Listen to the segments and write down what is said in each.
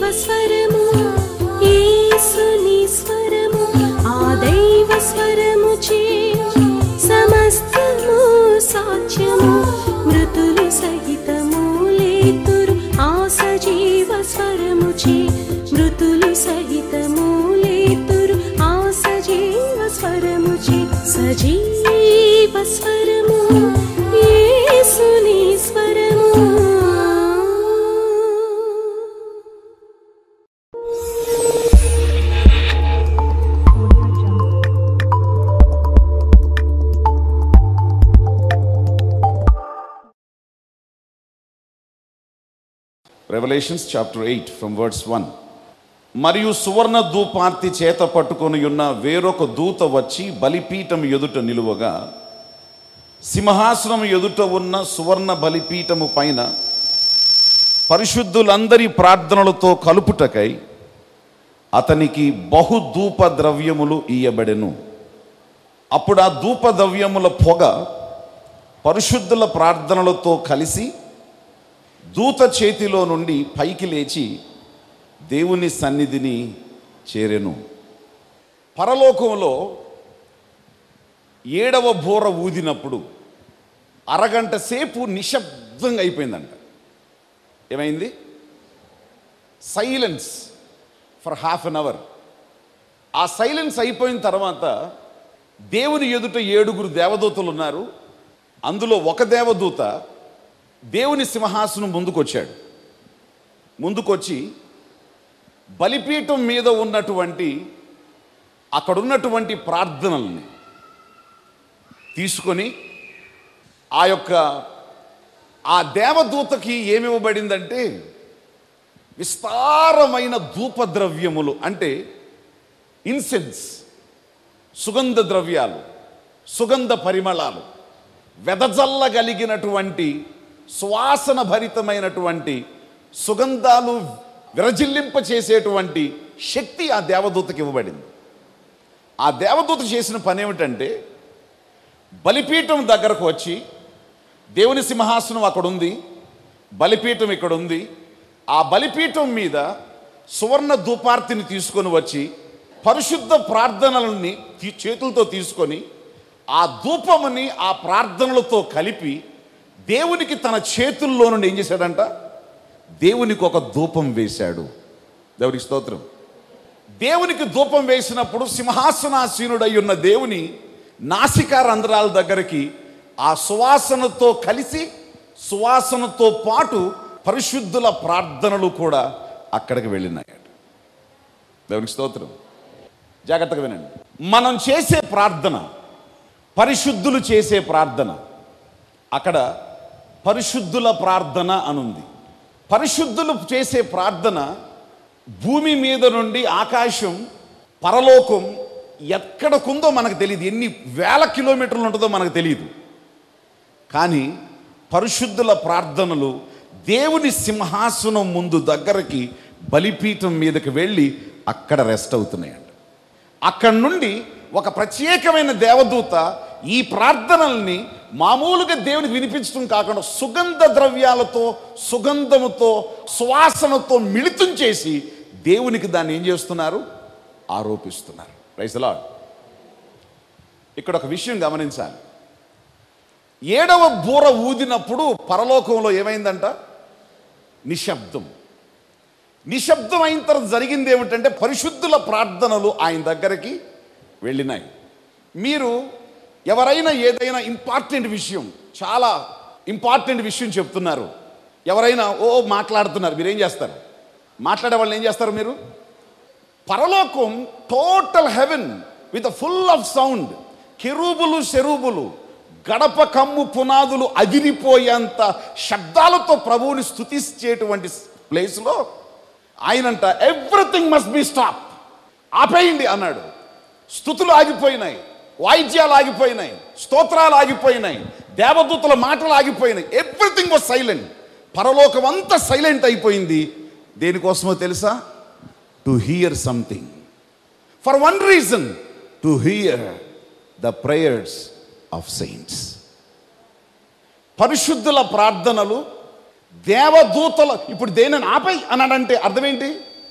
స్వరము యేసుని స్వరము ఆ దైవ స్వరము చే సమస్తము సాధ్యము మృతులు సహితము లేతురు ఆ సజీవ స్వరము చే మృతులు సహితము లేతురు ఆ సజీవ స్వరము చే సజీవ స్వరము యేసుని స్వరము Revelations chapter eight from verse one మరియు సువర్ణ ధూపార్తి చేత పట్టుకొని ఉన్న వేరొక దూత వచ్చి బలిపీఠం ఎదుట నిలువగా సింహాసనం ఎదుట ఉన్న సువర్ణ బలిపీఠము పైన పరిశుద్ధులందరి ప్రార్థనలతో కలుపుటకై అతనికి బహు ధూప ద్రవ్యములు ఇయ్యబడెను అప్పుడు ఆ ధూప ద్రవ్యముల పొగ పరిశుద్ధుల ప్రార్థనలతో కలిసి దూత చేతిలో నుండి పైకి లేచి దేవుని సన్నిధిని చేరెను పరలోకంలో ఏడవ బోర ఊదినప్పుడు అరగంట సేపు నిశ్శబ్దంగా అయిపోయిందంట ఏమైంది silence for half an hour ఆ సైలెన్స్ అయిపోయిన తర్వాత దేవుని ఎదుట ఏడుగురు దేవదూతలు ఉన్నారు అందులో ఒక దేవదూత దేవుని సింహాసనం ముందుకొచ్చాడు ముందుకొచ్చి బలిపీఠం మీద ఉన్నటువంటి అక్కడున్నటువంటి ప్రార్థనల్ని తీసుకొని ఆ యొక్క ఆ దేవదూతకి ఏమి ఇవ్వబడిందంటే విస్తారమైన ధూపద్రవ్యములు అంటే ఇన్సెన్స్ సుగంధ ద్రవ్యాలు సుగంధ పరిమళాలు వెదజల్లగలిగినటువంటి సువాసన భరితమైనటువంటి సుగంధాలు విరజిల్లింప చేసేటువంటి శక్తి ఆ దేవదూతకి ఇవ్వబడింది ఆ దేవదూత చేసిన పని ఏమిటంటే బలిపీఠం దగ్గరకు వచ్చి దేవుని సింహాసనం అక్కడ ఉంది బలిపీఠం ఇక్కడ ఉంది ఆ బలిపీఠం మీద సువర్ణ ధూపార్తిని తీసుకొని వచ్చి పరిశుద్ధ ప్రార్థనలని తీ- చేతులతో తీసుకొని ఆ ధూపముని ఆ ప్రార్థనలతో కలిపి దేవునికి తన చేతుల్లో నుండి ఏం చేశాడంట దేవునికి ఒక ధూపం వేశాడు దేవునికి స్తోత్రం దేవునికి ధూపం వేసినప్పుడు సింహాసనాసీనుడై ఉన్న దేవుని నాసికా రంధ్రాల దగ్గరికి ఆ సువాసనతో కలిసి సువాసనతో పాటు పరిశుద్ధుల ప్రార్థనలు కూడా అక్కడికి వెళ్ళినాయట దేవునికి స్తోత్రం జాగ్రత్తగా వినండి మనం చేసే ప్రార్థన పరిశుద్ధులు చేసే ప్రార్థన అక్కడ పరిశుద్ధుల ప్రార్థన అనుంది పరిశుద్ధులు చేసే ప్రార్థన భూమి మీద నుండి ఆకాశం పరలోకం ఎక్కడకుందో మనకు తెలియదు ఎన్ని వేల కిలోమీటర్లు ఉంటుందో మనకు తెలియదు కానీ పరిశుద్ధుల ప్రార్థనలు దేవుని సింహాసనం ముందు దగ్గరకి బలిపీఠం మీదకి వెళ్ళి అక్కడ రెస్ట్ అవుతున్నాయండి అక్కడి నుండి ఒక ప్రత్యేకమైన దేవదూత ఈ ప్రార్థనల్ని మామూలుగా దేవునికి వినిపించడం కాకుండా సుగంధ ద్రవ్యాలతో సుగంధముతో సువాసనతో మిళితం చేసి దేవునికి దాన్ని ఏం చేస్తున్నారు ఆరోపిస్తున్నారు రైసలా ఇక్కడ ఒక విషయం గమనించాలి ఏడవ బూర ఊదినప్పుడు పరలోకంలో ఏమైందంట నిశ్శబ్దం నిశ్శబ్దం అయిన తర్వాత జరిగింది ఏమిటంటే పరిశుద్ధుల ప్రార్థనలు ఆయన దగ్గరికి వెళ్ళినాయి మీరు ఎవరైనా ఏదైనా ఇంపార్టెంట్ విషయం చాలా ఇంపార్టెంట్ విషయం చెప్తున్నారు ఎవరైనా ఓ మాట్లాడుతున్నారు మీరేం చేస్తారు మాట్లాడే వాళ్ళు ఏం చేస్తారు మీరు పరలోకం total heaven with full of sound కెరూబులు శరూబులు గడప కమ్ము పునాదులు అదిరిపోయేంత శబ్దాలతో ప్రభువుని స్తుతించేటువంటి ప్లేస్లో ఆయనంట ఎవ్రీథింగ్ మస్ట్ బి స్టాప్ ఆపేయండి అన్నాడు స్థుతులు ఆగిపోయినాయి వాయిద్యాలు ఆగిపోయినాయి స్తోత్రాలు ఆగిపోయినాయి దేవదూతల మాటలు ఆగిపోయినాయి ఎవ్రీథింగ్ వాజ్ సైలెంట్ పరలోకం అంతా సైలెంట్ అయిపోయింది దేనికోసమో తెలుసా to hear something for one reason to hear the prayers of saints పరిశుద్ధుల ప్రార్థనలు దేవదూతల ఇప్పుడు దేనిని ఆపై అన్నాడంటే అర్థం ఏంటి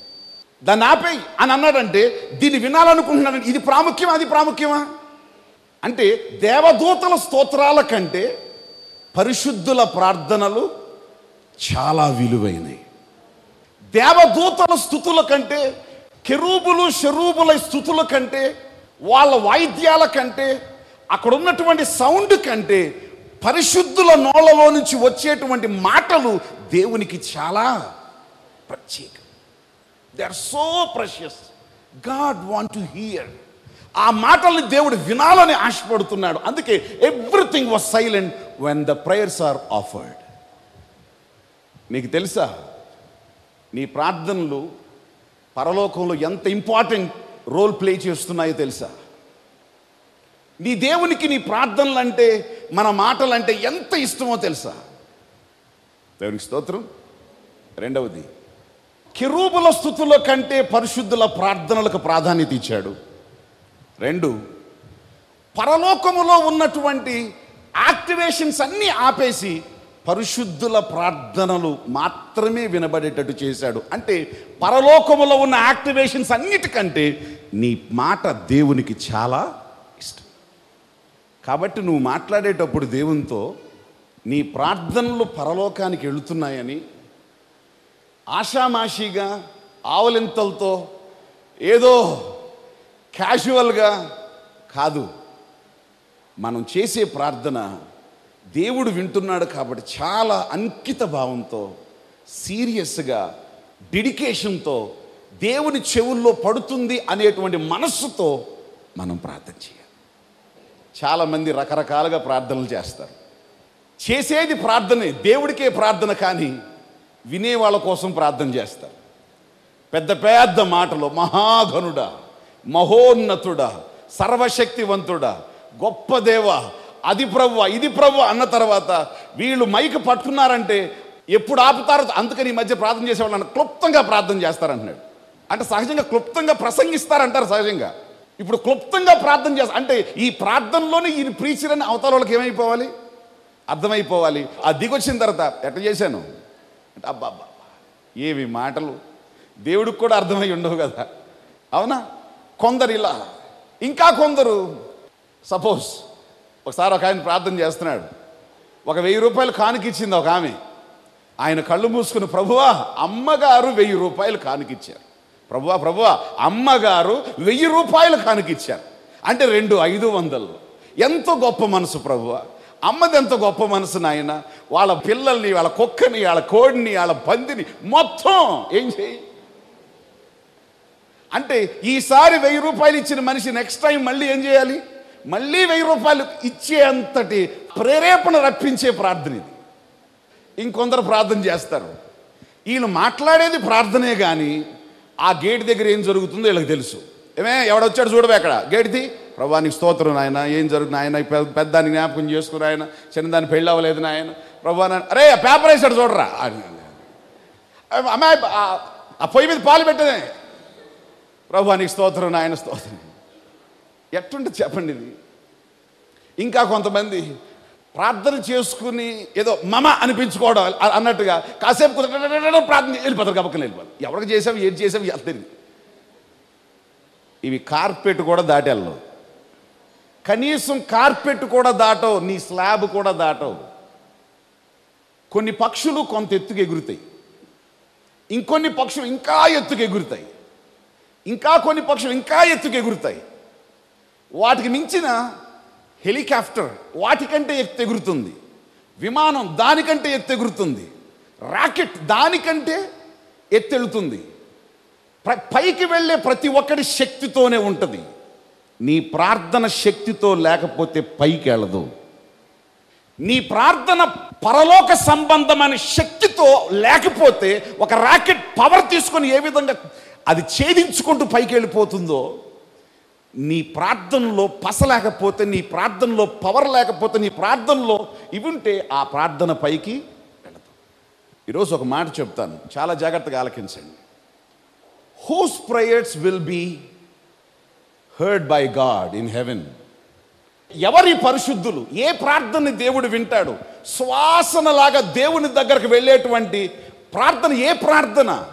దాన్ని ఆపేయి అని అన్నాడంటే దీన్ని వినాలనుకుంటున్నాను ఇది ప్రాముఖ్యమా అది ప్రాముఖ్యమా అంటే దేవదూతల స్తోత్రాల కంటే పరిశుద్ధుల ప్రార్థనలు చాలా విలువైనవి దేవదూతల స్థుతుల కంటే కెరూబులు షరూబుల స్థుతుల కంటే వాళ్ళ వాయిద్యాల కంటే అక్కడ ఉన్నటువంటి సౌండ్ కంటే పరిశుద్ధుల నోళ్ళలో నుంచి వచ్చేటువంటి మాటలు దేవునికి చాలా ప్రత్యేకం they are so precious God want to hear ఆ మాటల్ని దేవుడు వినాలని ఆశపడుతున్నాడు అందుకే everything was silent when the prayers are offered నీకు తెలుసా నీ ప్రార్థనలు పరలోకంలో ఎంత ఇంపార్టెంట్ రోల్ ప్లే చేస్తున్నాయో తెలుసా నీ దేవునికి నీ ప్రార్థనలు అంటే మన మాటలు అంటే ఎంత ఇష్టమో తెలుసా దేవునికి స్తోత్రం రెండవది కిరూబుల స్థుతుల కంటే పరిశుద్ధుల ప్రార్థనలకు ప్రాధాన్యత ఇచ్చాడు రెండు పరలోకములో ఉన్నటువంటి యాక్టివేషన్స్ అన్నీ ఆపేసి పరిశుద్ధుల ప్రార్థనలు మాత్రమే వినబడేటట్టు చేశాడు అంటే పరలోకములో ఉన్న యాక్టివేషన్స్ అన్నిటికంటే నీ మాట దేవునికి చాలా ఇష్టం కాబట్టి నువ్వు మాట్లాడేటప్పుడు దేవునితో నీ ప్రార్థనలు పరలోకానికి వెళుతున్నాయని ఆషామాషిగా ఆవలింతలతో ఏదో క్యాజువల్గా కాదు మనం చేసే ప్రార్థన దేవుడు వింటున్నాడు కాబట్టి చాలా అంకిత భావంతో సీరియస్గా డెడికేషన్తో దేవుని చెవుల్లో పడుతుంది అనేటువంటి మనస్సుతో మనం ప్రార్థన చేయాలి చాలామంది రకరకాలుగా ప్రార్థనలు చేస్తారు చేసేది ప్రార్థనే దేవుడికే ప్రార్థన కానీ వినే వాళ్ళ కోసం ప్రార్థన చేస్తారు పెద్ద పెద్ద మాటలు మహాఘనుడా మహోన్నతుడా సర్వశక్తివంతుడా గొప్ప దేవ అది ప్రభు ఇది ప్రభు అన్న తర్వాత వీళ్ళు మైక్ పట్టుకున్నారంటే ఎప్పుడు ఆపుతారో అందుకని ఈ మధ్య ప్రార్థన చేసేవాళ్ళు క్లుప్తంగా ప్రార్థన చేస్తారంటున్నాడు అంటే సహజంగా క్లుప్తంగా ప్రసంగిస్తారంటారు సహజంగా ఇప్పుడు క్లుప్తంగా ప్రార్థన చేస్తారు అంటే ఈ ప్రార్థనలోనే ఈ ప్రీచర్ అని అవతల వాళ్ళకి ఏమైపోవాలి అర్థమైపోవాలి ఆ దిగొచ్చిన తర్వాత ఎట్లా చేశాను అంటే అబ్బా అబ్బా అబ్బా, ఏవి మాటలు దేవుడికి కూడా అర్థమై ఉండవు కదా అవునా కొందరు ఇలా ఇంకా కొందరు సపోజ్ ఒకసారి ఒక ఆయన ప్రార్థన చేస్తున్నాడు ఒక వెయ్యి రూపాయలు కానుకిచ్చింది ఒక ఆమె ఆయన కళ్ళు మూసుకుని ప్రభువా అమ్మగారు వెయ్యి రూపాయలు కానుకిచ్చారు ప్రభువా ప్రభువా అమ్మగారు వెయ్యి రూపాయలు కానుకిచ్చారు అంటే రెండు ఐదు వందలు ఎంతో గొప్ప మనసు ప్రభువా అమ్మది ఎంత గొప్ప మనసు నాయన వాళ్ళ పిల్లల్ని వాళ్ళ కుక్కని వాళ్ళ కోడిని వాళ్ళ పందిని మొత్తం ఏం చేయి అంటే ఈసారి వెయ్యి రూపాయలు ఇచ్చిన మనిషి నెక్స్ట్ టైం మళ్ళీ ఏం చేయాలి మళ్ళీ వెయ్యి రూపాయలు ఇచ్చే అంతటి ప్రేరేపణ రప్పించే ప్రార్థన ఇది ఇంకొందరు ప్రార్థన చేస్తారు వీళ్ళు మాట్లాడేది ప్రార్థనే కానీ ఆ గేట్ దగ్గర ఏం జరుగుతుందో వీళ్ళకి తెలుసు ఏమే ఎవడొచ్చాడు చూడవే అక్కడ గేట్ది ప్రభానికి స్తోత్రం నాయన ఏం జరుగుతుంది ఆయన పెద్దాన్ని జ్ఞాపకం చేసుకుని ఆయన చిన్నదాన్ని పెళ్ళి అవ్వలేదు నాయన ప్రభా నాయన అరే ఆ పేపర్ వేసాడు చూడరా అని. అమ్మాయి ఆ- ఆ పొయ్యి మీద పాలు పెట్టదే ప్రభానికి స్తోత్రం నాయన స్తోత్రం ఎట్టుంటుంది చెప్పండి ఇది ఇంకా కొంతమంది ప్రార్థన చేసుకుని ఏదో మమ అనిపించుకోవడం అ- అన్నట్టుగా కాసేపు కుదర- ప్రార్థన చేసి వెళ్ళిపోతారు గబక్కన వెళ్ళిపోతారు ఎవరికి చేసావు ఏది చేసావు అది తెలియదు ఇవి కార్పెట్ కూడా దాటెళ్ళవు కనీసం కార్పెట్ కూడా దాటవు నీ స్లాబ్ కూడా దాటవు కొన్ని పక్షులు కొంత ఎత్తుకు ఎగురుతాయి ఇంకొన్ని పక్షులు ఇంకా ఎత్తుకు ఎగురుతాయి ఇంకా కొన్ని పక్షులు ఇంకా ఎత్తుకు ఎగురుతాయి వాటికి మించిన హెలికాప్టర్ వాటికంటే ఎత్తు ఎగురుతుంది విమానం దానికంటే ఎత్తు ఎగురుతుంది రాకెట్ దానికంటే ఎత్తెళుతుంది ప్ర- పైకి వెళ్ళే ప్రతి ఒక్కడి శక్తితోనే ఉంటుంది నీ ప్రార్థన శక్తితో లేకపోతే పైకి వెళ్ళదు నీ ప్రార్థన పరలోక సంబంధమైన శక్తితో లేకపోతే ఒక రాకెట్ పవర్ తీసుకొని ఏ విధంగా అది ఛేదించుకుంటూ పైకి వెళ్ళిపోతుందో నీ ప్రార్థనలో పస లేకపోతే నీ ప్రార్థనలో పవర్ లేకపోతే నీ ప్రార్థనలో ఇవి ఉంటే ఆ ప్రార్థన పైకి వెళతాం ఈరోజు ఒక మాట చెప్తాను చాలా జాగ్రత్తగా ఆలకించండి whose prayers will be heard by God in heaven ఎవరి పరిశుద్ధులు ఏ ప్రార్థనని దేవుడు వింటాడు శ్వాసనలాగా దేవుని దగ్గరకు వెళ్ళేటువంటి ప్రార్థన ఏ ప్రార్థన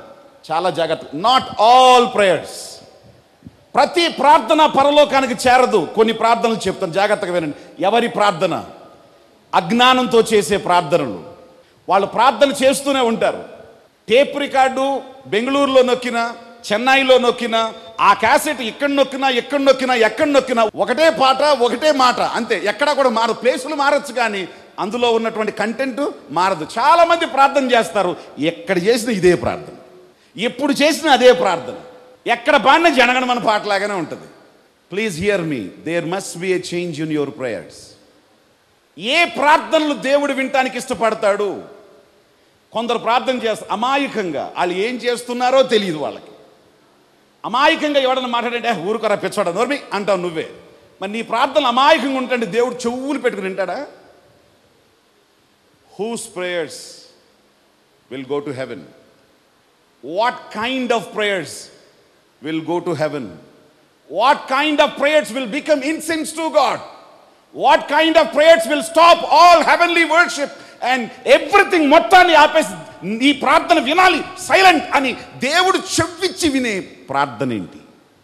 చాలా జాగ్రత్త నాట్ ఆల్ ప్రేయర్స్ ప్రతి ప్రార్థన పరలోకానికి చేరదు కొన్ని ప్రార్థనలు చెప్తాను జాగ్రత్తగా వినండి ఎవరి ప్రార్థన అజ్ఞానంతో చేసే ప్రార్థనలు వాళ్ళు ప్రార్థన చేస్తూనే ఉంటారు టేప్ రికార్డు బెంగళూరులో నొక్కిన చెన్నైలో నొక్కిన ఆ క్యాసెట్ ఇక్కడ నొక్కినా ఎక్కడ నొక్కినా ఎక్కడ నొక్కినా ఒకటే పాట ఒకటే మాట అంతే ఎక్కడా కూడా మారదు ప్లేసులు మారచ్చు కానీ అందులో ఉన్నటువంటి కంటెంట్ మారదు చాలా మంది ప్రార్థన చేస్తారు ఎక్కడ చేసినా ఇదే ప్రార్థన ఎప్పుడు చేసినా అదే ప్రార్థన ఎక్కడ పాడినా జనగణమన పాటలాగానే ఉంటుంది please hear me there must be a change in your prayers ఏ ప్రార్థనలు దేవుడు వినటానికి ఇష్టపడతాడు కొందరు ప్రార్థన చేస్తారు అమాయకంగా వాళ్ళు ఏం చేస్తున్నారో తెలియదు వాళ్ళకి అమాయకంగా ఎవడన్నా మాట్లాడంటే "ఏ, ఊరుకోరా పిచ్చోడ నోర్మి అంటావు నువ్వే మరి నీ ప్రార్థనలు అమాయకంగా ఉంటే దేవుడు చెవులు పెట్టుకుని వింటాడా whose prayers will go to heaven what kind of prayers will go to heaven what kind of prayers will become incense to God what kind of prayers will stop all heavenly worship and everything మొత్తాన్ని ఆపేసి ఈ ప్రార్థన వినాలి silent అని దేవుడు చెవిచ్చి వినే ప్రార్థన ఏంటి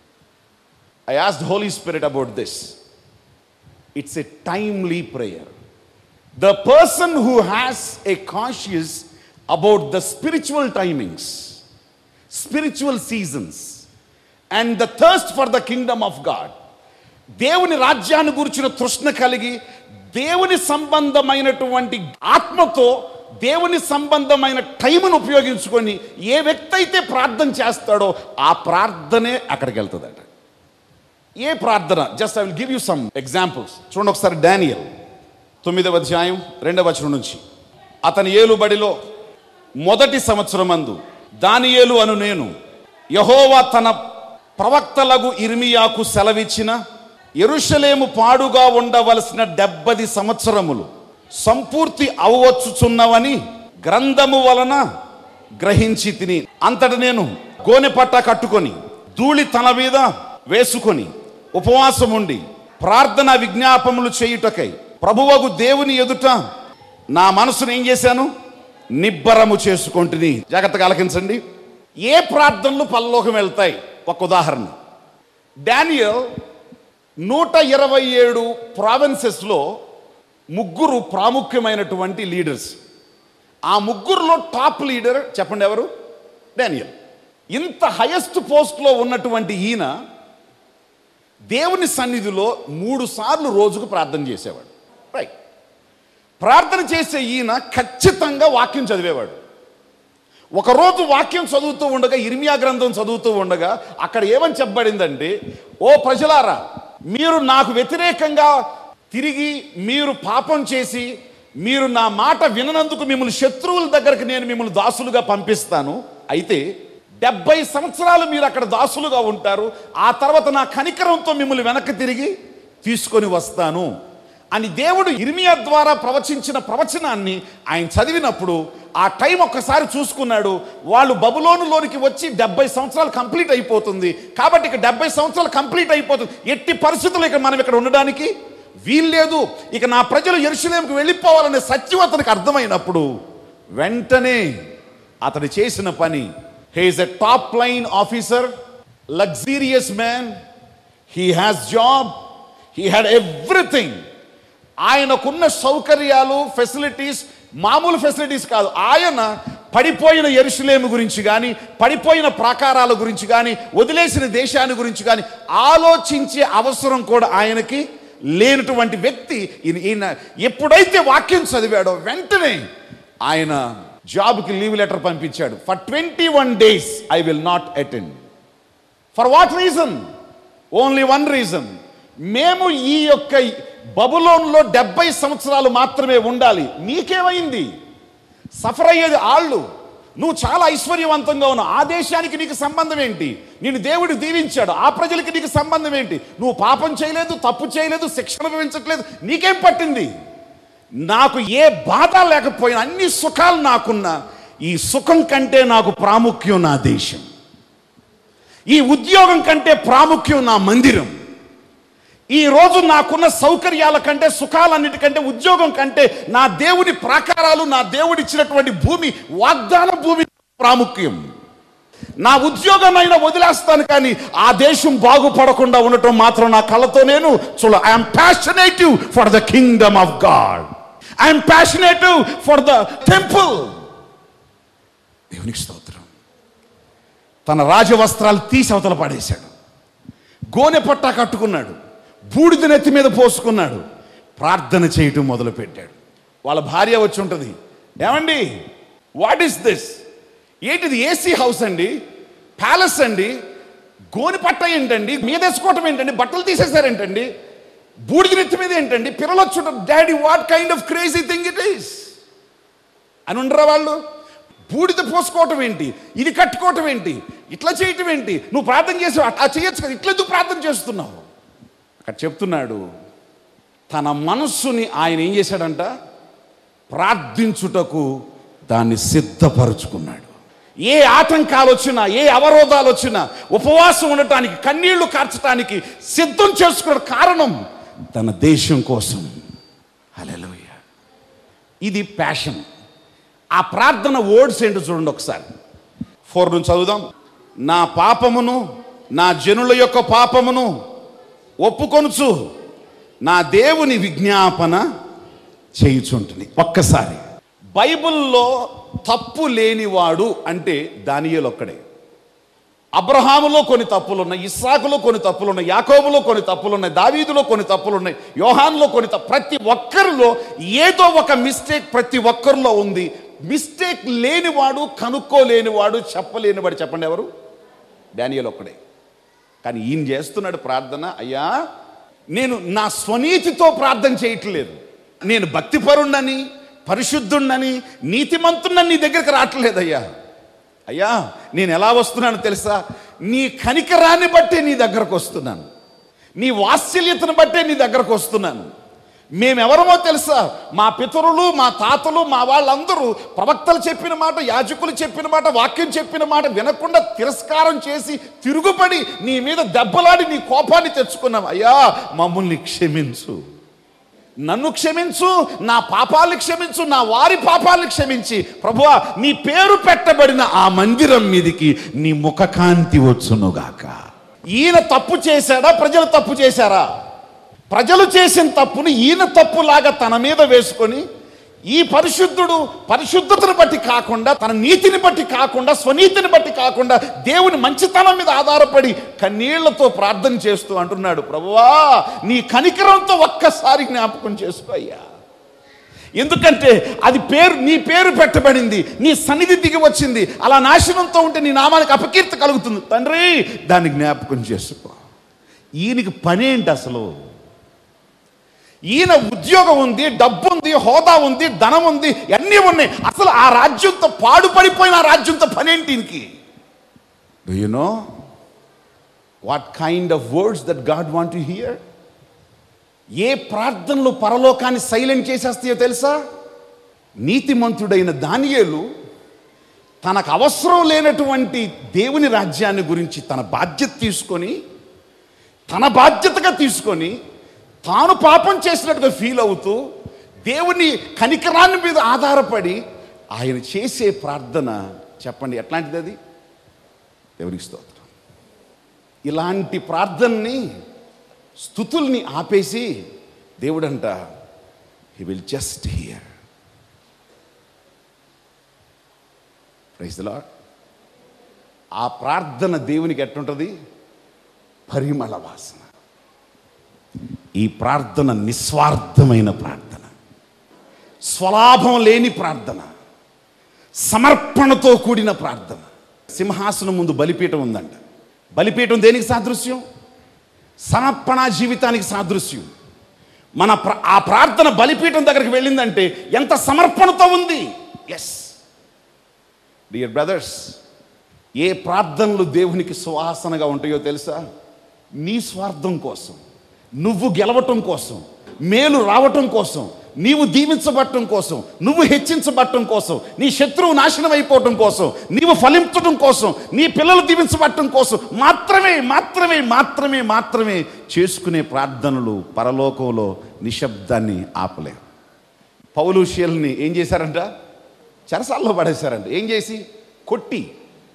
I ask Holy Spirit about this it's a timely prayer the person who has a conscious about the spiritual timings spiritual seasons and the thirst for the kingdom of god దేవుని రాజ్యాన్ని గురించిన తృష్ణ కలిగి దేవుని సంబంధమైనటువంటి ఆత్మతో దేవుని సంబంధమైన టైంను ఉపయోగించుకొని ఏ వ్యక్తి అయితే ప్రార్థన చేస్తాడో ఆ ప్రార్థనే అక్కడికి వెళ్తుందట ఏ ప్రార్థన just I will give you some examples చూడండి ఒకసారి డానియల్ తొమ్మిదవ అధ్యాయం రెండవ వచనం నుంచి అతని ఏలుబడిలో మొదటి సంవత్సరమందు దానియేలు అను నేను యహోవా తన ప్రవక్తలకు ఇర్మియాకు సెలవిచ్చిన ఎరుషలేము పాడుగా ఉండవలసిన డెబ్బది సంవత్సరములు సంపూర్తి అవవచ్చుచున్నవని గ్రంథము వలన గ్రహించి తిని అంతట నేను గోనె పట్ట కట్టుకొని ధూళి తన మీద వేసుకొని ఉపవాసం ఉండి ప్రార్థన విజ్ఞాపములు చేయుటకై ప్రభువగు దేవుని ఎదుట నా మనసును ఏం చేశాను నిబ్బరము చేసుకుంటుని జాగ్రత్తగా ఆలకించండి ఏ ప్రార్థనలు పల్లలోకం వెళ్తాయి ఒక ఉదాహరణ డానియల్ నూట ఇరవై ఏడు ప్రావిన్సెస్లో ముగ్గురు ప్రాముఖ్యమైనటువంటి లీడర్స్ ఆ ముగ్గురులో టాప్ లీడర్ చెప్పండి ఎవరు డానియల్ ఇంత హయెస్ట్ పోస్ట్లో ఉన్నటువంటి ఈయన దేవుని సన్నిధిలో మూడు సార్లు రోజుకు ప్రార్థన చేసేవాడు రైట్ ప్రార్థన చేసే ఈయన ఖచ్చితంగా వాక్యం చదివేవాడు ఒకరోజు వాక్యం చదువుతూ ఉండగా ఇర్మియా గ్రంథం చదువుతూ ఉండగా అక్కడ ఏమని చెప్పబడిందంటే ఓ ప్రజలారా మీరు నాకు వ్యతిరేకంగా తిరిగి మీరు పాపం చేసి మీరు నా మాట విననందుకు మిమ్మల్ని శత్రువుల దగ్గరికి నేను మిమ్మల్ని దాసులుగా పంపిస్తాను అయితే డెబ్బై సంవత్సరాలు మీరు అక్కడ దాసులుగా ఉంటారు ఆ తర్వాత నా కనికరంతో మిమ్మల్ని వెనక్కి తిరిగి తీసుకొని వస్తాను అని దేవుడు ఇర్మియా ద్వారా ప్రవచించిన ప్రవచనాన్ని ఆయన చదివినప్పుడు ఆ టైం ఒక్కసారి చూసుకున్నాడు వాళ్ళు బబులోనులోనికి వచ్చి డెబ్బై సంవత్సరాలు కంప్లీట్ అయిపోతుంది కాబట్టి ఇక డెబ్బై సంవత్సరాలు కంప్లీట్ అయిపోతుంది ఎట్టి పరిస్థితులు ఇక మనం ఇక్కడ ఉండడానికి వీల్లేదు ఇక నా ప్రజలు ఎరుసలేంకి వెళ్ళిపోవాలనే సత్యం అతనికి అర్థమైనప్పుడు వెంటనే అతడు చేసిన పని he's a top line officer luxurious man he has job he had everything ఆయనకున్న సౌకర్యాలు ఫెసిలిటీస్ మామూలు ఫెసిలిటీస్ కాదు ఆయన పడిపోయిన ఎరుసలేము గురించి కానీ పడిపోయిన ప్రాకారాల గురించి కానీ వదిలేసిన దేశాన్ని గురించి కానీ ఆలోచించే అవసరం కూడా ఆయనకి లేనటువంటి వ్యక్తి ఈయన ఈయన ఎప్పుడైతే వాక్యం చదివాడో వెంటనే ఆయన జాబ్కి లీవ్ లెటర్ పంపించాడు for twenty one days I will not attend for what reason only one reason మేము ఈ యొక్క బబులోన్లో డెబ్బై సంవత్సరాలు మాత్రమే ఉండాలి నీకేమైంది సఫర్ అయ్యేది ఆళ్ళు నువ్వు చాలా ఐశ్వర్యవంతంగా ఉన్నావు ఆ దేశానికి నీకు సంబంధం ఏంటి నేను దేవుడు దీవించాడు ఆ ప్రజలకి నీకు సంబంధం ఏంటి నువ్వు పాపం చేయలేదు తప్పు చేయలేదు శిక్షణ అనుభవించట్లేదు నీకేం పట్టింది నాకు ఏ బాధ లేకపోయినా అన్ని సుఖాలు నాకున్నా ఈ సుఖం కంటే నాకు ప్రాముఖ్యం నా దేశం ఈ ఉద్యోగం కంటే ప్రాముఖ్యం నా మందిరం ఈ రోజు నాకున్న సౌకర్యాల కంటే సుఖాలన్నిటికంటే ఉద్యోగం కంటే నా దేవుని ప్రాకారాలు నా దేవుడు ఇచ్చినటువంటి భూమి వాగ్దాన భూమి ప్రాముఖ్యం నా ఉద్యోగమైనా వదిలేస్తాను కానీ ఆ దేశం బాగుపడకుండా ఉండటం మాత్రం నా కళ్ళతో నేను చూడ I'm passionative for the kingdom of God I'm passionative for the temple దేవునికి స్తోత్రం తన రాజవస్త్రాలు తీసి అవతల పడేశాడు గోనె పట్టా కట్టుకున్నాడు బూడిద నెత్తి మీద పోసుకున్నాడు ప్రార్థన చేయటం మొదలుపెట్టాడు వాళ్ళ భార్య వచ్చి ఉంటుంది ఏమండి వాట్ ఈస్ దిస్ ఏంటిది ఏసీ హౌస్ అండి ప్యాలెస్ అండి గోని పట్ట ఏంటండి మీద వేసుకోవటం ఏంటండి బట్టలు తీసేశారేంటండి బూడిద నెత్తి మీద ఏంటండి పిల్లలు వచ్చి daddy what kind of crazy thing it is అని ఉండరా వాళ్ళు బూడిద పోసుకోవటం ఏంటి ఇది కట్టుకోవటం ఏంటి ఇట్లా చేయటం ఏంటి నువ్వు ప్రార్థన చేసావు అట్లా చేయొచ్చు కదా ఇట్లా ఎందుకు ప్రార్థన చేస్తున్నావు అక్కడ చెప్తున్నాడు తన మనస్సుని ఆయన ఏం చేశాడంట ప్రార్థించుటకు దాన్ని సిద్ధపరుచుకున్నాడు ఏ ఆటంకాలు వచ్చినా ఏ అవరోధాలు వచ్చినా ఉపవాసం ఉండటానికి కన్నీళ్లు కార్చడానికి సిద్ధం చేసుకున్న కారణం తన దేశం కోసం హల్లెలూయా ఇది ప్యాషన్ ఆ ప్రార్థన వర్డ్స్ ఏంటో చూడండి ఒకసారి ఫోర్ నుంచి చదువుదాం నా పాపమును నా జనుల యొక్క పాపమును ఒప్పుకొనుచు నా దేవుని విజ్ఞాపన చేయుచుంటుంది ఒక్కసారి బైబిల్లో తప్పు లేనివాడు అంటే దానియేలు ఒక్కడే అబ్రహాములో కొన్ని తప్పులు ఉన్నాయి ఇస్సాకులో కొన్ని తప్పులు ఉన్నాయి యాకోబులో కొన్ని తప్పులు ఉన్నాయి దావీదులో కొన్ని తప్పులు ఉన్నాయి యోహాన్లో కొన్ని తప్పు ప్రతి ఒక్కరిలో ఏదో ఒక మిస్టేక్ ప్రతి ఒక్కరిలో ఉంది మిస్టేక్ లేనివాడు కనుక్కోలేనివాడు చెప్పలేనివాడు చెప్పండి ఎవరు డానియల్ ఒక్కడే కానీ ఈయన చేస్తున్నాడు ప్రార్థన అయ్యా నేను నా స్వనీతితో ప్రార్థన చేయట్లేదు నేను భక్తిపరుణ్ణని పరిశుద్ధుణ్ణని నీతిమంతుణ్ణని నీ దగ్గరికి రావట్లేదయ్యా అయ్యా నేను ఎలా వస్తున్నాను తెలుసా నీ కనికరాన్ని బట్టే నీ దగ్గరకు వస్తున్నాను నీ వాత్సల్యతను బట్టే నీ దగ్గరకు వస్తున్నాను మేమెవరమో తెలుసా మా పితరులు మా తాతలు మా వాళ్ళందరూ ప్రవక్తలు చెప్పిన మాట యాజకులు చెప్పిన మాట వాక్యం చెప్పిన మాట వినకుండా తిరస్కారం చేసి తిరుగుబడి నీ మీద దెబ్బలాడి నీ కోపాన్ని తెచ్చుకున్నాం అయ్యా మమ్మల్ని క్షమించు నన్ను క్షమించు నా పాపాలను క్షమించు నా వారి పాపాలను క్షమించి ప్రభువా నీ పేరు పెట్టబడిన ఆ మందిరం మీదికి నీ ముఖకాంతి వచ్చునుగాక ఈయన తప్పు చేశాడా ప్రజలు తప్పు చేశారా ప్రజలు చేసిన తప్పుని ఈయన తప్పులాగా తన మీద వేసుకొని ఈ పరిశుద్ధుడు పరిశుద్ధతను బట్టి కాకుండా తన నీతిని బట్టి కాకుండా స్వనీతిని బట్టి కాకుండా దేవుని మంచితనం మీద ఆధారపడి కన్నీళ్లతో ప్రార్థన చేస్తూ అంటున్నాడు ప్రభువా నీ కనికరంతో ఒక్కసారి జ్ఞాపకం చేసుకో అయ్యా ఎందుకంటే అది పేరు నీ పేరు పెట్టబడింది నీ సన్నిధి దిగి వచ్చింది అలా నాశనంతో ఉంటే నీ నామానికి అపకీర్తి కలుగుతుంది తండ్రి దాన్ని జ్ఞాపకం చేసుకో ఈయనకి పనేంటి అసలు ఈయన ఉద్యోగం ఉంది డబ్బు ఉంది హోదా ఉంది ధనం ఉంది అన్నీ ఉన్నాయి అసలు ఆ రాజ్యంతో పాడుపడిపోయిన ఆ రాజ్యంతో పనేంటి ఈయనకి do you know what kind of words that God want to hear ఏ ప్రార్థనలు పరలోకాన్ని సైలెంట్ చేసేస్తాయో తెలుసా నీతిమంతుడైన దానియేలు తనకు అవసరం లేనటువంటి దేవుని రాజ్యాన్ని గురించి తన బాధ్యత తీసుకొని తన బాధ్యతగా తీసుకొని తాను పాపం చేసినట్టుగా ఫీల్ అవుతూ దేవుని కనికరాన్ని మీద ఆధారపడి ఆయన చేసే ప్రార్థన చెప్పండి ఎట్లాంటిది అది దేవునికి స్తోత్రం ఇలాంటి ప్రార్థనని స్థుతుల్ని ఆపేసి దేవుడంట he will just hear praise Lord ఆ ప్రార్థన దేవునికి ఎట్టుంటుంది పరిమళ వాసన ఈ ప్రార్థన నిస్వార్థమైన ప్రార్థన స్వలాభం లేని ప్రార్థన సమర్పణతో కూడిన ప్రార్థన సింహాసనం ముందు బలిపీఠం ఉందంట బలిపీఠం దేనికి సాదృశ్యం సమర్పణ జీవితానికి సాదృశ్యం మన ప్ర- ఆ ప్రార్థన బలిపీఠం దగ్గరికి వెళ్ళిందంటే ఎంత సమర్పణతో ఉంది ఎస్ డియర్ బ్రదర్స్ ఏ ప్రార్థనలు దేవునికి సువాసనగా ఉంటాయో తెలుసా నీ స్వార్థం కోసం నువ్వు గెలవటం కోసం మేలు రావటం కోసం నీవు దీవించబడటం కోసం నువ్వు హెచ్చించబడటం కోసం నీ శత్రువు నాశనం అయిపోవటం కోసం నీవు ఫలించడం కోసం నీ పిల్లలు దీవించబడటం కోసం మాత్రమే మాత్రమే మాత్రమే మాత్రమే చేసుకునే ప్రార్థనలు పరలోకంలో నిశ్శబ్దాన్ని ఆపలేవు పౌలుషియల్ని ఏం చేశారంట చెరసాల్లో పడేశారంట ఏం చేసి కొట్టి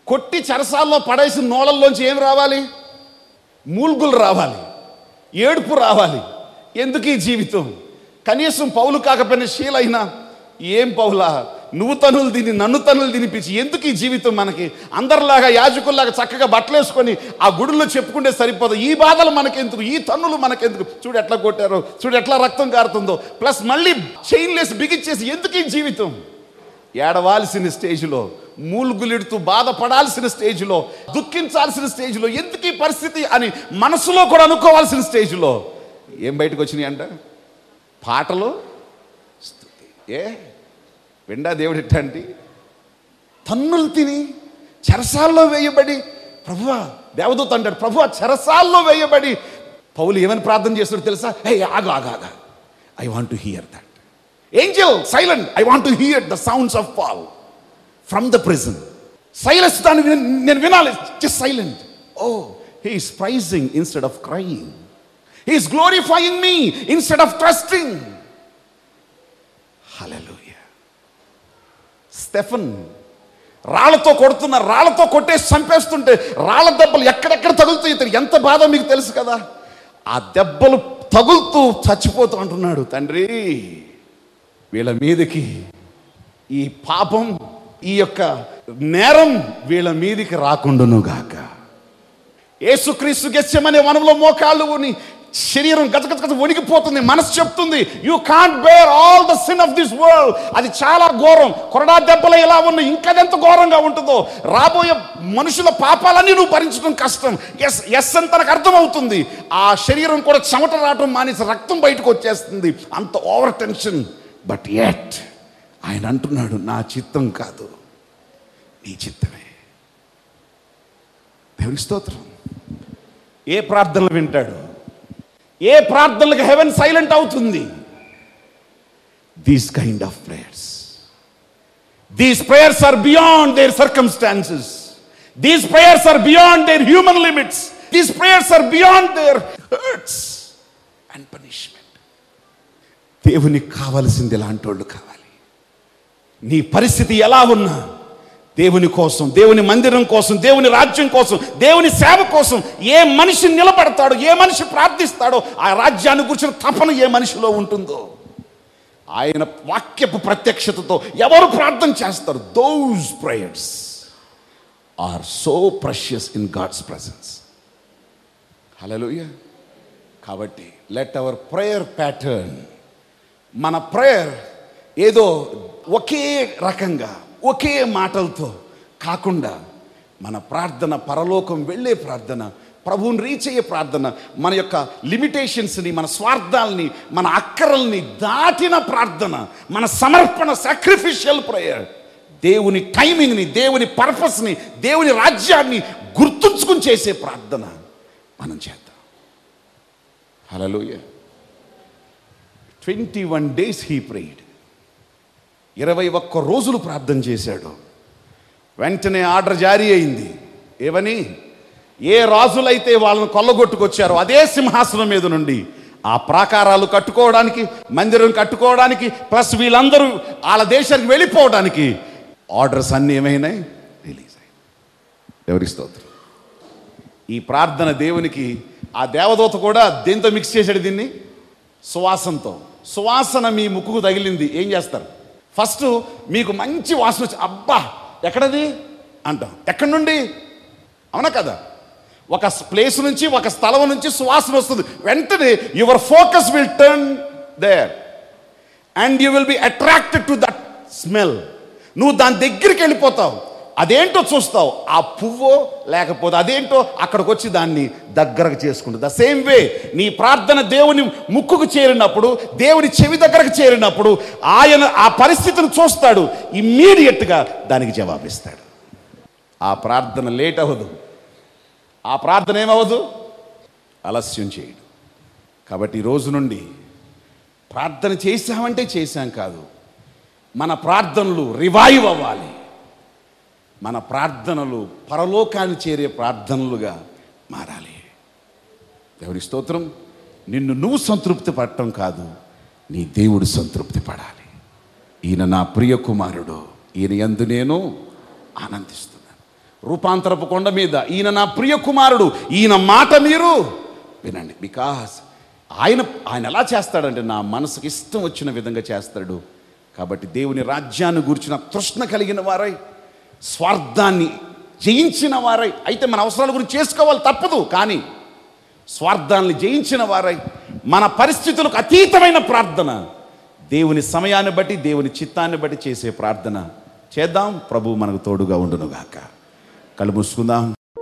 కొట్టి చెరసాల్లో పడేసిన నోళ్ళల్లోంచి ఏం రావాలి మూల్గులు రావాలి ఏడుపు రావాలి ఎందుకు ఈ జీవితం కనీసం పౌలు కాకపోయిన శీలైనా ఏం పౌలా నువ్వు తనులు తిని నన్ను తనులు తినిపించి ఎందుకు ఈ జీవితం మనకి అందరిలాగా యాజకుల్లాగా చక్కగా బట్టలేసుకొని ఆ గుడిలో చెప్పుకుంటే సరిపోదు ఈ బాధలు మనకెందుకు ఈ తన్నులు మనకెందుకు చూడు ఎట్లా కొట్టారో చూడు ఎట్లా రక్తం కారుతుందో ప్లస్ మళ్ళీ చైన్లెస్ బిగిచ్చేసి ఎందుకు ఈ జీవితం ఏడవాల్సిన స్టేజ్లో మూలుగులిడుతూ బాధపడాల్సిన స్టేజ్లో దుఃఖించాల్సిన స్టేజ్లో ఎందుకు ఈ పరిస్థితి అని మనసులో కూడా అనుకోవాల్సిన స్టేజ్లో ఏం బయటకు వచ్చినాయి అంట పాటలు స్తుతి. ఏ వెండా దేవుడు ఎట్టంటి తన్నులు తిని చెరసాల్లో వేయబడి ప్రభువా దేవదూత అంటాడు ప్రభు చెరసాల్లో వేయబడి పౌలు ఏమని ప్రార్థన చేస్తాడు తెలుసా ఏ ఆగు ఆగు ఆగా I want to hear that angel silent I want to hear the sounds of Paul from the prison silence దాన్ని విన- నేను వినాలి just silent oh he's praising instead of crying he's glorifying me instead of trusting hallelujah Stephen రాళ్లతో కొడుతున్న రాళ్లతో కొట్టేసి చంపేస్తుంటే రాళ్ల దెబ్బలు ఎక్కడెక్కడ తగులుతాయి ఇతను ఎంత బాధ మీకు తెలుసు కదా ఆ దెబ్బలు తగులుతూ చచ్చిపోతూ అంటున్నాడు తండ్రి వీళ్ళ మీదకి ఈ పాపం ఈ యొక్క నేరం వీళ్ళ మీదికి రాకుండాను గాక యేసుక్రీస్తు గెచ్చమనే వనంలో మోకాళ్ళు ఉని శరీరం గజగజ గజ వణికిపోతుంది మనసు చెప్తుంది you can't bear all the sin of this world అది చాలా ఘోరం కొరడా దెబ్బలు ఎలా ఉన్నాయి ఇంకదెంత ఘోరంగా ఉంటుందో రాబోయే మనుషుల పాపాలన్నీ నువ్వు భరించడం కష్టం ఎస్ ఎస్ అని తనకు అర్థమవుతుంది ఆ శరీరం కూడా చెమట రావటం మానేసి రక్తం బయటకు వచ్చేస్తుంది అంత ఓవర్ టెన్షన్ బట్ ఎట్ ఆయన అంటున్నాడు నా చిత్తం కాదు నీ చిత్తమే దేవుని స్తోత్రం ఏ ప్రార్థనలు వింటాడు ఏ ప్రార్థనలకు హెవెన్ సైలెంట్ అవుతుంది these kind of prayers these prayers are beyond their circumstances these prayers are beyond their human limits these prayers are beyond their hurts and punishment దేవునికి కావలసింది ఎలాంటి వాళ్ళు కావాలి నీ పరిస్థితి ఎలా ఉన్నా దేవుని కోసం దేవుని మందిరం కోసం దేవుని రాజ్యం కోసం దేవుని సేవ కోసం ఏ మనిషి నిలబడతాడో ఏ మనిషి ప్రార్థిస్తాడో ఆ రాజ్యాన్ని గురించిన తపన ఏ మనిషిలో ఉంటుందో ఆయన వాక్యపు ప్రత్యక్షతతో ఎవరు ప్రార్థన చేస్తారు those prayers are so precious in God's presence హలోయ కాబట్టి లెట్ అవర్ ప్రేయర్ ప్యాటర్న్ మన ప్రేయర్ ఏదో ఒకే రకంగా ఒకే మాటలతో కాకుండా మన ప్రార్థన పరలోకం వెళ్ళే ప్రార్థన ప్రభువుని రీచ్ అయ్యే ప్రార్థన మన యొక్క లిమిటేషన్స్ని మన స్వార్థాలని మన అక్కరల్ని దాటిన ప్రార్థన మన సమర్పణ సాక్రిఫిషియల్ ప్రేయర్ దేవుని టైమింగ్ని దేవుని పర్పస్ని దేవుని రాజ్యాన్ని గుర్తుంచుకుని చేసే ప్రార్థన మనం చేద్దాం హలోయ twenty one days he prayed ఇరవై ఒక్క రోజులు ప్రార్థన చేశాడు వెంటనే ఆర్డర్ జారీ అయింది ఏమని ఏ రాజులైతే వాళ్ళని కొల్లగొట్టుకొచ్చారో అదే సింహాసనం మీద నుండి ఆ ప్రాకారాలు కట్టుకోవడానికి మందిరం కట్టుకోవడానికి ప్లస్ వీళ్ళందరూ వాళ్ళ దేశానికి వెళ్ళిపోవడానికి ఆర్డర్స్ అన్నీ ఏమైనాయి రిలీజ్ అయ్యాయి ఎవరి స్తోత్రం ఈ ప్రార్థన దేవునికి ఆ దేవదూత కూడా దేంతో మిక్స్ చేశాడు దీన్ని సువాసనతో సువాసన మీ ముక్కుకు తగిలింది ఏం చేస్తారు ఫస్ట్ మీకు మంచి వాసన వచ్చి అబ్బా ఎక్కడది అంటాం ఎక్కడి నుండి అవునా కదా ఒక ప్లేస్ నుంచి ఒక స్థలం నుంచి సువాసన వస్తుంది వెంటనే your focus will turn there and you will be attracted to that smell నువ్వు దాని దగ్గరికి వెళ్ళిపోతావు అదేంటో చూస్తావు ఆ పువ్వో లేకపోతే అదేంటో అక్కడికి వచ్చి దాన్ని దగ్గరకు చేసుకుంటుంది ద సేమ్ వే నీ ప్రార్థన దేవుని ముక్కుకు చేరినప్పుడు దేవుని చెవి దగ్గరకు చేరినప్పుడు ఆయన ఆ పరిస్థితిని చూస్తాడు ఇమ్మీడియట్గా దానికి జవాబిస్తాడు ఆ ప్రార్థన లేట్ అవ్వదు ఆ ప్రార్థన ఏమవ్వదు ఆలస్యం చేయడు కాబట్టి ఈ రోజు నుండి ప్రార్థన చేశామంటే చేశాం కాదు మన ప్రార్థనలు రివైవ్ అవ్వాలి మన ప్రార్థనలు పరలోకాన్ని చేరే ప్రార్థనలుగా మారాలి ఎవరి స్తోత్రం నిన్ను నువ్వు సంతృప్తి పడటం కాదు నీ దేవుడు సంతృప్తి పడాలి ఈయన నా ప్రియ కుమారుడు ఈయన యందు నేను ఆనందిస్తున్నాను రూపాంతరపు కొండ మీద ఈయన నా ప్రియ కుమారుడు ఈయన మాట మీరు వినండి బికాస్ ఆయన ఆయన ఎలా చేస్తాడంటే నా మనసుకి ఇష్టం వచ్చిన విధంగా చేస్తాడు కాబట్టి దేవుని రాజ్యాన్ని గూర్చిన తృష్ణ కలిగిన వారై స్వార్థాన్ని జయించిన వారై అయితే మన అవసరాల గురించి చేసుకోవాలి తప్పదు కానీ స్వార్థాన్ని జయించిన వారై మన పరిస్థితులకు అతీతమైన ప్రార్థన దేవుని సమయాన్ని బట్టి దేవుని చిత్తాన్ని బట్టి చేసే ప్రార్థన చేద్దాం ప్రభు మనకు తోడుగా ఉండునుగాక కళ్ళు మూసుకుందాం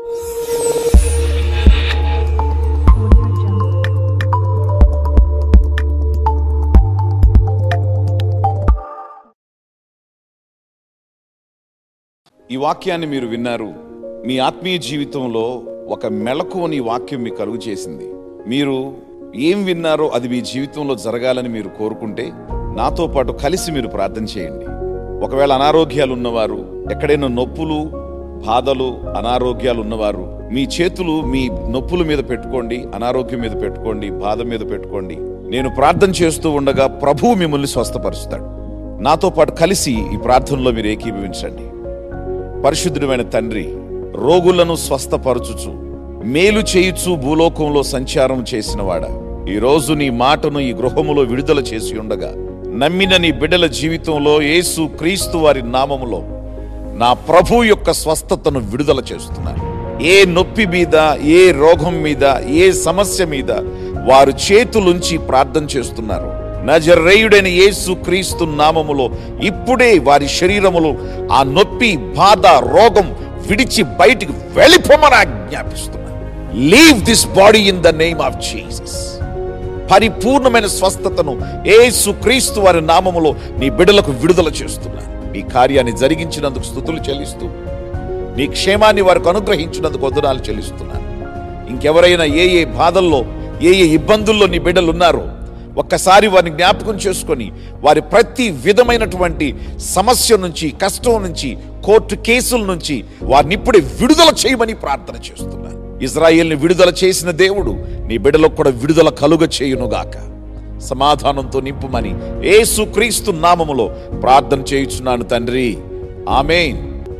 ఈ వాక్యాన్ని మీరు విన్నారు మీ ఆత్మీయ జీవితంలో ఒక మెళకువని ఈ వాక్యం మీకు కలుగు చేసింది మీరు ఏం విన్నారో అది మీ జీవితంలో జరగాలని మీరు కోరుకుంటే నాతో పాటు కలిసి మీరు ప్రార్థన చేయండి ఒకవేళ అనారోగ్యాలు ఉన్నవారు ఎక్కడైనా నొప్పులు బాధలు అనారోగ్యాలు ఉన్నవారు మీ చేతులు మీ నొప్పుల మీద పెట్టుకోండి అనారోగ్యం మీద పెట్టుకోండి బాధ మీద పెట్టుకోండి నేను ప్రార్థన చేస్తూ ఉండగా ప్రభువు మిమ్మల్ని స్వస్థపరుస్తాడు నాతో పాటు కలిసి ఈ ప్రార్థనలో మీరు ఏకీభవించండి పరిశుద్ధుడమైన తండ్రి రోగులను స్వస్థపరచుచు మేలు చేయుచు భూలోకంలో సంచారం చేసినవాడ ఈ రోజు నీ మాటను ఈ గృహములో విడుదల చేసి ఉండగా నమ్మిన నీ బిడ్డల జీవితంలో యేసు క్రీస్తు వారి నామములో నా ప్రభు యొక్క స్వస్థతను విడుదల చేస్తున్నాను ఏ నొప్పి మీద ఏ రోగం మీద ఏ సమస్య మీద వారు చేతులుంచి ప్రార్థన చేస్తున్నారు నజరేయుడైన యేసు క్రీస్తు నామములో ఇప్పుడే వారి శరీరములో ఆ నొప్పి బాధ రోగం విడిచి బయటికి వెళ్ళిపోమని ఆజ్ఞాపిస్తున్నా leave this body in the name of Jesus పరిపూర్ణమైన స్వస్థతను యేసు క్రీస్తు వారి నామములో నీ బిడ్డలకు విడుదల చేస్తున్నా ఈ కార్యాన్ని జరిగించినందుకు స్థుతులు చెల్లిస్తూ నీ క్షేమాన్ని వారికి అనుగ్రహించినందుకు వందనాలు చెల్లిస్తున్నాను ఇంకెవరైనా ఏ ఏ బాధల్లో ఏ ఏ ఇబ్బందుల్లో నీ బిడ్డలు ఉన్నారో ఒక్కసారి వారిని జ్ఞాపకం చేసుకొని వారి ప్రతి విధమైనటువంటి సమస్య నుంచి కష్టం నుంచి కోర్టు కేసుల నుంచి వారిని ఇప్పుడే విడుదల చేయమని ప్రార్థన చేస్తున్నాను ఇజ్రాయేల్ని విడుదల చేసిన దేవుడు నీ బిడ్డలకు కూడా విడుదల కలుగ చేయునుగాక సమాధానంతో నింపుమని యేసు క్రీస్తు నామములో ప్రార్థన చేయుచున్నాను తండ్రి ఆమేన్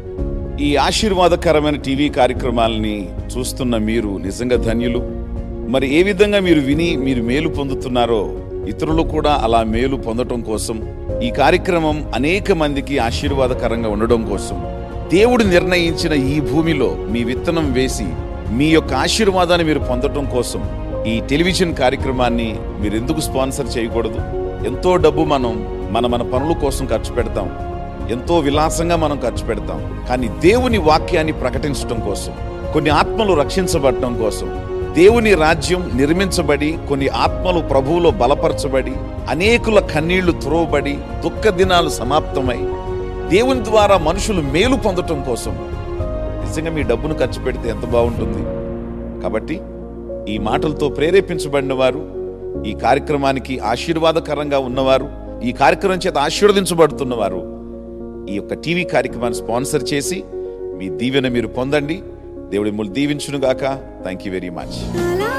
ఈ ఆశీర్వాదకరమైన టీవీ కార్యక్రమాలని చూస్తున్న మీరు నిజంగా ధన్యులు మరి ఏ విధంగా మీరు విని మీరు మేలు పొందుతున్నారో ఇతరులు కూడా అలా మేలు పొందటం కోసం ఈ కార్యక్రమం అనేక మందికి ఆశీర్వాదకరంగా ఉండడం కోసం దేవుడు నిర్ణయించిన ఈ భూమిలో మీ విత్తనం వేసి మీ యొక్క ఆశీర్వాదాన్ని మీరు పొందటం కోసం ఈ టెలివిజన్ కార్యక్రమాన్ని మీరు ఎందుకు స్పాన్సర్ చేయకూడదు ఎంతో డబ్బు మనం మన మన పనుల కోసం ఖర్చు పెడతాం ఎంతో విలాసంగా మనం ఖర్చు పెడతాం కానీ దేవుని వాక్యాన్ని ప్రకటించడం కోసం కొన్ని ఆత్మలు రక్షించబడటం కోసం దేవుని రాజ్యం నిర్మించబడి కొన్ని ఆత్మలు ప్రభువులో బలపరచబడి అనేకుల కన్నీళ్లు త్రోవబడి దుఃఖ దినాలు సమాప్తమై దేవుని ద్వారా మనుషులు మేలు పొందటం కోసం నిజంగా మీ డబ్బును ఖర్చు పెడితే ఎంత బాగుంటుంది కాబట్టి ఈ మాటలతో ప్రేరేపించబడిన వారు ఈ కార్యక్రమానికి ఆశీర్వాదకరంగా ఉన్నవారు ఈ కార్యక్రమం చేత ఆశీర్వదించబడుతున్నవారు ఈ యొక్క టీవీ కార్యక్రమాన్ని స్పాన్సర్ చేసి మీ దీవెన మీరు పొందండి దేవుడి మిమ్మల్ని దీవించునుగాక thank you very much La la